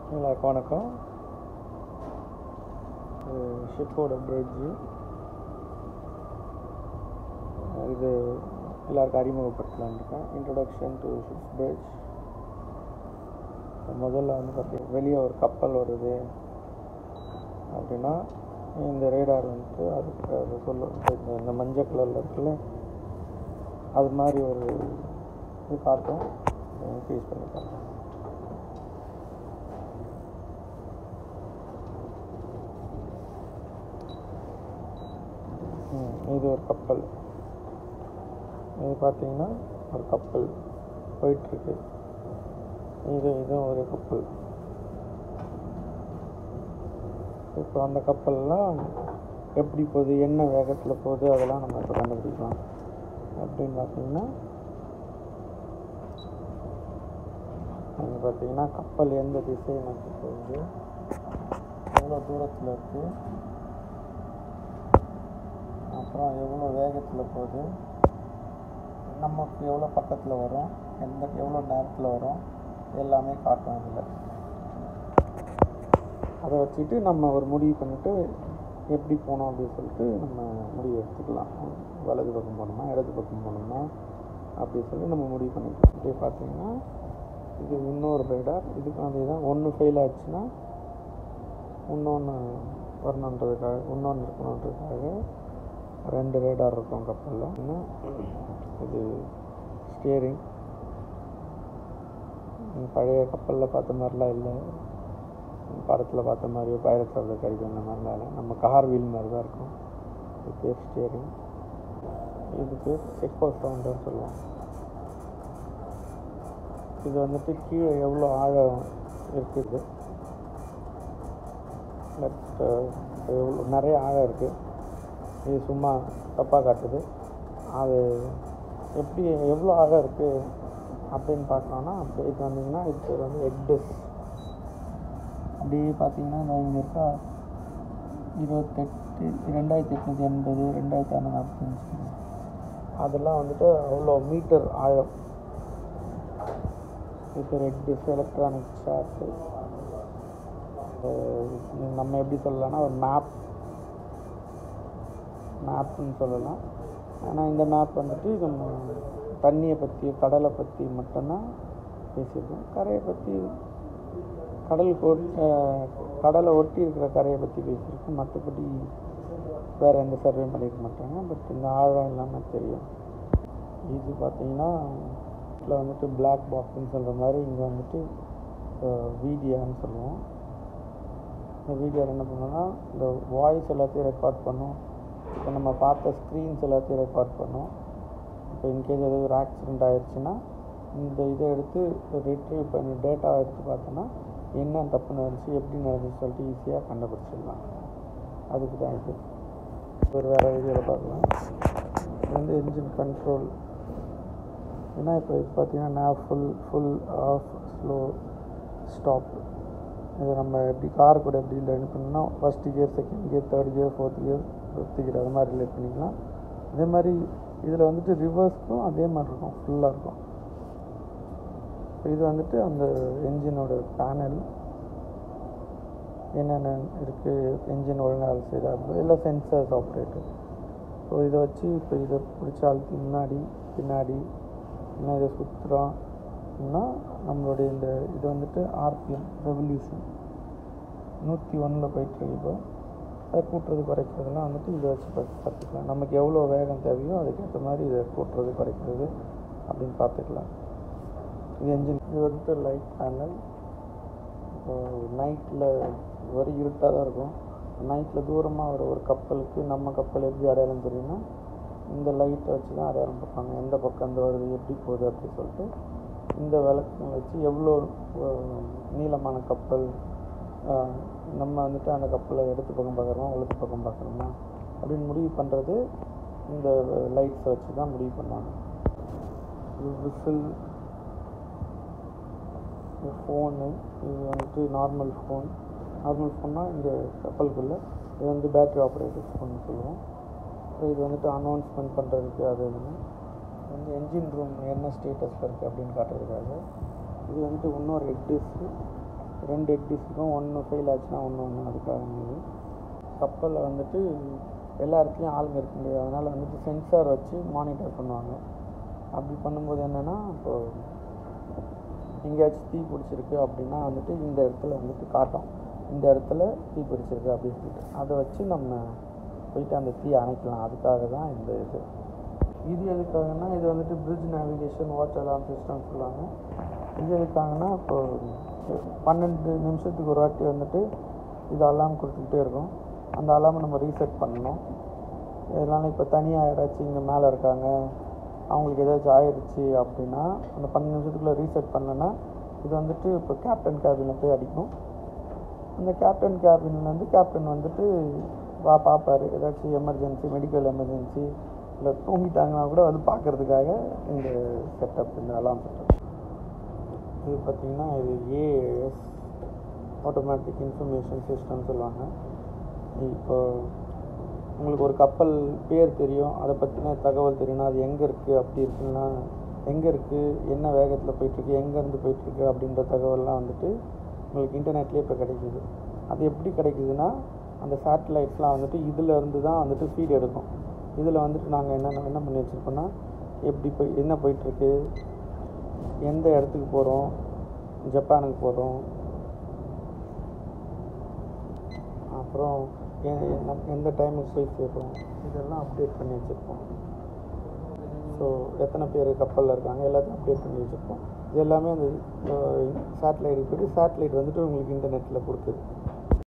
எல்லாருக்கும் வணக்கம் இது ஷிப்போட பிரிட்ஜு இது எல்லாருக்கும் அறிமுகப்படுத்தலான்னு இருக்கேன் இன்ட்ரொடக்ஷன் டு ஷிப் பிரிட்ஜ் முதல்ல வந்து பார்த்தீங்கன்னா வெளியே ஒரு கப்பல் வருது அப்படின்னா இந்த ரேடார் வந்துட்டு அதுக்கு அது சொல்ல இந்த இந்த மஞ்சள் கலரில் இருக்குல்ல அது மாதிரி ஒரு இது காட்டும் இன்க்ரீஸ் பண்ணி காட்டும் ம், இது ஒரு கப்பல் இது பார்த்தீங்கன்னா ஒரு கப்பல் போயிட்டுருக்கு இது இதுவும் ஒரு கப்பல் இப்போ அந்த கப்பல்லாம் எப்படி போகுது என்ன வேகத்தில் போகுது அதெல்லாம் நம்ம இப்போ கண்டுபிடிக்கலாம் அப்படின்னு பார்த்தீங்கன்னா அங்கே பார்த்தீங்கன்னா கப்பல் எந்த திசையை நோக்கி போகுது எவ்வளோ தூரத்தில் இருக்குது அப்புறம் எவ்வளோ வேகத்தில் போகுது நமக்கு எவ்வளோ பக்கத்தில் வரும் எந்த எவ்வளோ நேரத்தில் வரும் எல்லாமே காட்டும் இதில் அதை வச்சுட்டு நம்ம ஒரு முடிவு பண்ணிவிட்டு எப்படி போகணும் அப்படின்னு சொல்லிட்டு நம்ம முடிவு எடுத்துக்கலாம் வலது பக்கம் போகணுமா இடது பக்கம் போகணுமா அப்படி சொல்லி நம்ம முடிவு பண்ணிக்கலாம் இப்படி பார்த்தீங்கன்னா இது இன்னொரு ரைடார் இதுக்கும் அதே தான் ஒன்று ஃபெயில் ஆச்சுன்னா இன்னொன்று வரணுன்றதுக்காக இன்னொன்று இருக்கணுன்றதுக்காக ரெண்டு ரேடார் இருக்கும் கப்பலில் இன்னும் இது ஸ்டியரிங் பழைய கப்பலில் பார்த்த மாதிரிலாம் இல்லை படத்தில் பார்த்த மாதிரி பைரட்ஸ் ஆஃப் த கரிபியன் அந்த மாதிரிலாம் இல்லை நம்ம கார் வீல் மாதிரி தான் இருக்கும் இது பேர் ஸ்டியரிங் இது பேர் எக்ஸ்போஸ் சவுண்டர்னு சொல்லுவோம் இது வந்துட்டு கீழே எவ்வளோ ஆழம் இருக்குது பட் எவ்வளோ நிறைய ஆழம் இருக்குது இது சும்மா தப்பாக காட்டுது அது எப்படி எவ்வளோ ஆழம் இருக்குது அப்படின்னு பார்க்கணுன்னா அப்படி இது வந்தீங்கன்னா இது பேர் வந்து எக்டஸ் அப்படி பார்த்தீங்கன்னா இந்த இங்கே இருக்கா இருபத்தெட்டு ரெண்டாயிரத்தி எட்நூற்றி எண்பது ரெண்டாயிரத்தி அறநூறு நாற்பத்தஞ்சு அதெல்லாம் வந்துட்டு அவ்வளோ மீட்டர் ஆழம் இது ரெட் எலக்ட்ரானிக் சார்ட்டு நம்ம எப்படி சொல்லலாம்னா ஒரு மேப் மேப்னு சொல்லலாம் ஆனால் இந்த மேப் வந்துட்டு நம்ம தண்ணியை பற்றி கடலை பற்றி மட்டும்தான் பேசியிருக்கோம் கரையை பற்றி கடலுக்கு ஒட் கடலை ஒட்டி இருக்கிற கரையை பற்றி பேசியிருக்கோம் மற்றபடி வேறு எந்த சர்வேயும் பண்ணியிருக்க மாட்டாங்க பட் இந்த ஆழம் எல்லாமே தெரியும் இது பார்த்தீங்கன்னா இதில் வந்துட்டு பிளாக் பாக்ஸ்ன்னு சொல்கிற மாதிரி இங்கே வந்துட்டு வீடியான்னு சொல்லுவோம் இந்த வீடியோ என்ன பண்ணோம்னா இந்த வாய்ஸ் எல்லாத்தையும் ரெக்கார்ட் பண்ணும் இப்போ நம்ம பார்த்த ஸ்க்ரீன்ஸ் எல்லாத்தையும் ரெக்கார்ட் பண்ணும் இப்போ இன்கேஸ் ஏதாவது ஒரு ஆக்சிடெண்ட் ஆயிடுச்சுன்னா இந்த இதை எடுத்து ரிட்ரீவ் பண்ணி டேட்டா எடுத்து பார்த்தோன்னா என்ன தப்பு நடந்துச்சு எப்படி நடந்துச்சு சொல்லிட்டு ஈஸியாக கண்டுபிடிச்சிடலாம் அதுக்கு தான் இது ஒரு வேறு வீடியோவில் பார்க்கலாம் இது வந்து என்ஜின் கண்ட்ரோல் ஏன்னா இப்போ இது பார்த்தீங்கன்னா நான் full full half slow stop இது நம்ம எப்படி கார் கூட எப்படி ரிலேட் பண்ணோம்னா first gear second gear third gear fourth gear fifth gear அது மாதிரி ரிலேட் பண்ணிக்கலாம் அதே மாதிரி இதில் வந்துட்டு ரிவர்ஸ்க்கும் அதே மாதிரி இருக்கும் ஃபுல்லாக இருக்கும் இது வந்துட்டு அந்த என்ஜினோட பேனல் என்னென்ன இருக்குது என்ஜின் ஒழுங்காக வேலை செய்தா இருக்குது எல்லாம் சென்சர்ஸ் ஆப்ரேட்டர் ஸோ இதை வச்சு இப்போ இதை பிடிச்ச அழுத்தி முன்னாடி பின்னாடி இன்னும் இதை சுற்றுறோம்னா நம்மளுடைய இந்த இது வந்துட்டு ஆர்பிஎம் ரெவல்யூஷன் நூற்றி ஒன்றில் போயிட்டுருக்கு இப்போ அதை கூட்டுறது குறைக்கிறதுலாம் வந்துட்டு இதை வச்சு பார்த்து பார்த்துக்கலாம் நமக்கு எவ்வளோ வேகம் தேவையோ அதுக்கேற்ற மாதிரி இதை கூட்டுறது குறைக்கிறது அப்படின்னு பார்த்துக்கலாம் இது என்ஜின் இது வந்துட்டு லைட் பேனல் இப்போ நைட்டில் வெறும் இருட்டாக தான் இருக்கும் நைட்டில் தூரமாக வர ஒரு கப்பலுக்கு நம்ம கப்பல் எப்படி அடையாளம் தெரியும்னா இந்த லைட்டை வச்சு தான் அடையாளம் பார்ப்பாங்க எந்த பக்கம் இந்த வருது எப்படி போகுது அப்படின்னு சொல்லிட்டு இந்த விளக்குங்களை வச்சு எவ்வளோ நீளமான கப்பல் நம்ம வந்துட்டு அந்த கப்பலை எடுத்து பக்கம் பார்க்குறோமா வலது பக்கம் பார்க்குறோமா அப்படின்னு முடிவு பண்ணுறது இந்த லைட்ஸை வச்சு தான் முடிவு பண்ணுவாங்க இது விசில் ஃபோனு இது வந்துட்டு நார்மல் ஃபோன் நார்மல் ஃபோன்னா இந்த கப்பலுக்குள்ளே இது வந்து பேட்ரி ஆப்ரேட்டட் ஃபோன் சொல்லுவோம் ஸோ இது வந்துட்டு அனௌன்ஸ்மெண்ட் பண்ணுறதுக்கு அது இதுன்னு வந்து என்ஜின் ரூம் என்ன ஸ்டேட்டஸில் இருக்குது அப்படின்னு காட்டுறதுக்காக இது வந்துட்டு இன்னொரு ஹெட் டிஸ்க்கு ரெண்டு எக்டிஸுக்கும் ஒன்று ஃபெயில் ஆச்சுன்னா ஒன்று ஒன்று அதுக்காக இது கப்பலில் வந்துட்டு எல்லா இடத்துலையும் ஆளுங்க இருக்க முடியாது அதனால் வந்துட்டு சென்சார் வச்சு மானிட்டர் பண்ணுவாங்க அப்படி பண்ணும்போது என்னென்னா இப்போது எங்கேயாச்சும் தீ பிடிச்சிருக்கு அப்படின்னா வந்துட்டு இந்த இடத்துல வந்துட்டு காட்டும் இந்த இடத்துல தீ பிடிச்சிருக்கு அப்படின்னு சொல்லிட்டு அதை வச்சு நம்ம போயிட்டு அந்த தீ அணைக்கலாம் அதுக்காக தான் இந்த இது இது எதுக்காகன்னா இது வந்துட்டு bridge navigation watch alarm system சொல்லுவாங்க இது எதுக்காகன்னா இப்போ பன்னெண்டு நிமிஷத்துக்கு ஒரு வாட்டி வந்துட்டு இது அலாம் கொடுத்துக்கிட்டே இருக்கும் அந்த அலாமை நம்ம ரீசெட் பண்ணணும் இதனால் இப்போ தனியாக யாராச்சும் இங்கே மேலே இருக்காங்க அவங்களுக்கு ஏதாச்சும் ஆயிடுச்சு அப்படின்னா அந்த பன்னெண்டு நிமிஷத்துக்குள்ளே ரீசெட் பண்ணலன்னா இது வந்துட்டு இப்போ கேப்டன் கேபினில் போய் அடிக்கும் அந்த கேப்டன் கேபின்லேருந்து கேப்டன் வந்துட்டு வா பார்ப்பாரு ஏதாச்சும் எமர்ஜென்சி மெடிக்கல் எமர்ஜென்சி இல்லை தூங்கிட்டாங்கன்னா கூட வந்து பார்க்கறதுக்காக இந்த செட்டப் இந்த அலாம் செட்டப் இது பார்த்திங்கன்னா இது ஏஎஸ் ஆட்டோமேட்டிக் இன்ஃபர்மேஷன் சிஸ்டம் சொல்லுவாங்க இப்போ உங்களுக்கு ஒரு கப்பல் பேர் தெரியும் அதை பற்றின தகவல் தெரியும்னா அது எங்கே இருக்குது அப்படி இருக்குன்னா எங்கே இருக்குது என்ன வேகத்தில் போயிட்டுருக்கு எங்கேருந்து போயிட்டுருக்கு அப்படின்ற தகவல்லாம் வந்துட்டு உங்களுக்கு இன்டர்நெட்லேயே இப்போ கிடைக்குது அது எப்படி கிடைக்குதுன்னா அந்த சேட்டலைட்ஸ்லாம் வந்துட்டு இதில் இருந்து தான் வந்துட்டு ஃபீட் எடுக்கும் இதில் வந்துட்டு நாங்கள் என்ன என்ன பண்ணி வச்சுருக்கோன்னா எப்படி போய் என்ன போயிட்டுருக்கு எந்த இடத்துக்கு போகிறோம் ஜப்பானுக்கு போகிறோம் அப்புறம் எ- நம்- எந்த டைமுக்கு போய் சேர்றோம் இதெல்லாம் அப்டேட் பண்ணி வச்சுருப்போம் ஸோ எத்தனை பேர் கப்பலில் இருக்காங்க எல்லாத்தையும் அப்டேட் பண்ணி வச்சுருப்போம் இது எல்லாமே அந்த சேட்டலைட்டுக்கு போய்ட்டு சேட்டலைட் வந்துட்டு உங்களுக்கு இன்டர்நெட்டில் கொடுக்குது